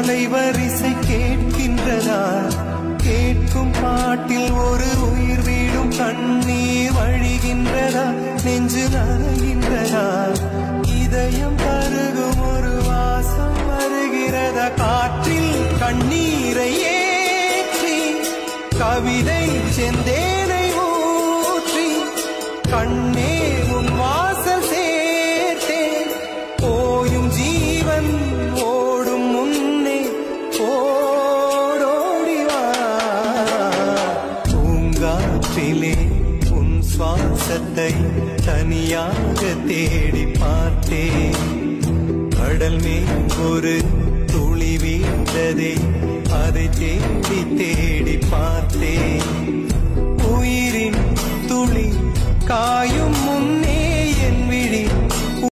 அலைவரிசை கேட்கின்றதா கேட்கும் பாட்டில் ஒரு உயிர் வீடும் கண்ணீர் வழிகின்றதா நெஞ்சு நனைகின்றதா இதயம் பருகும் ஒரு வாசம் வருகிறதா காற்றில் கண்ணீரை ஏற்றி கவிதை செந்தேனை ஊற்றி கண்ணே உன் வாசல் சேர்த்தேன் போயும் ஜீவன் ஓடும் முன்னே ஓடோடி வா பூங்காற்றிலே உன் சுவாசத்தை தனியாக தேடி பார்த்தேன் கடல் மேல் ஒரு துளி வீழ்ந்ததே அதை தேடி தேடி பார்த்தேன்